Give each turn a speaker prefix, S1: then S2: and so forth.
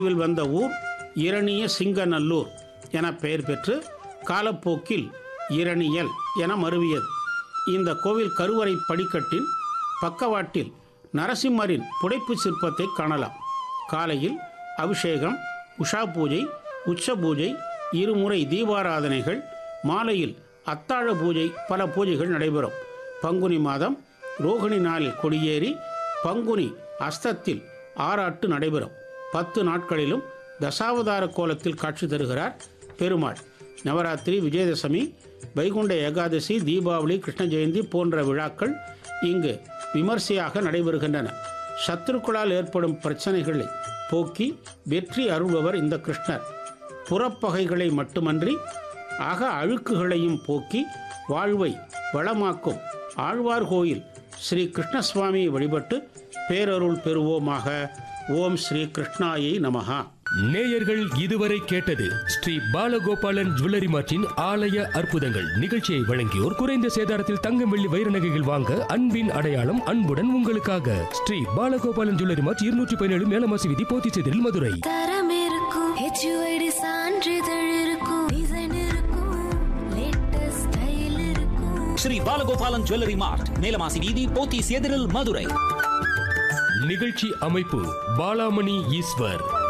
S1: will வந்த ஊர் இரணிய சிங்கநல்லூர் என பெயர் பெற்று காலப்போக்கில் இரணியல் என மருவியது இந்த கோவில் கருவறை படிக்கட்டின் பக்கவாட்டில் நரசிம்மரின் புடைப்பு சிற்பத்தை காணலாம் காலையில் அபிஷேகம் உஷா பூஜை உச்ச பூஜை இருமுறை தீபாராதனைகள் மாலையில் அத்தாழ பூஜை பல பூஜைகள் நடைபெறும் பங்குனி மாதம் ரோகிணி நாளில் கொடியேறி பங்குனி அஸ்தத்தில் ஆராட்டு நடைபெறும் பத்து நாட்களிலும் தசாவதார கோலத்தில் காட்சி தருகிறார் பெருமாள் நவராத்திரி விஜயதசமி வைகுண்ட ஏகாதசி தீபாவளி கிருஷ்ண ஜெயந்தி போன்ற விழாக்கள் இங்கு விமர்சையாக நடைபெறுகின்றன சத்துருக்களால் ஏற்படும் பிரச்சனைகளை போக்கி வெற்றி அருள்பவர் இந்த கிருஷ்ணர் புறப்பகைகளை மட்டுமன்றி அக அழுக்குகளையும் போக்கி வாழ்வை வளமாக்கும் ஆழ்வார் கோயில் ஸ்ரீ கிருஷ்ணசுவாமியை வழிபட்டு பேரருள் பெறுவோமாக ஓம் ஸ்ரீ கிருஷ்ணாயை நமஹா
S2: நேயர்கள் இதுவரை கேட்டது ஸ்ரீ பாலகோபாலன் ஜுவல்லரி மார்ட்டின் ஆலய அற்புதங்கள் நிகழ்ச்சியை வழங்கியோர் குறைந்த சேதாரத்தில் தங்கம் வெள்ளி வைர நகைகள் வாங்க அன்பின் அடையாளம் அன்புடன் உங்களுக்காக ஸ்ரீ பாலகோபாலன் ஜுவல்லரி மார்ட் இருநூற்றி பதினேழு மேலமாசி விதி போத்திச்செதில் மதுரை
S3: தரம் இருக்கும் ஹெச்யூஐடி சான்றிதழ் இருக்கும் டிசைன் இருக்கும் லேட்டஸ்ட் ஸ்டைல் இருக்கும்
S4: ஸ்ரீ பாலகோபாலன் ஜுவல்லரி மார்ட் மேலமாசி வீதி போத்தீஸ் எதிரில் மதுரை
S2: நிகழ்ச்சி அமைப்பு பாலாமணி ஈஸ்வர்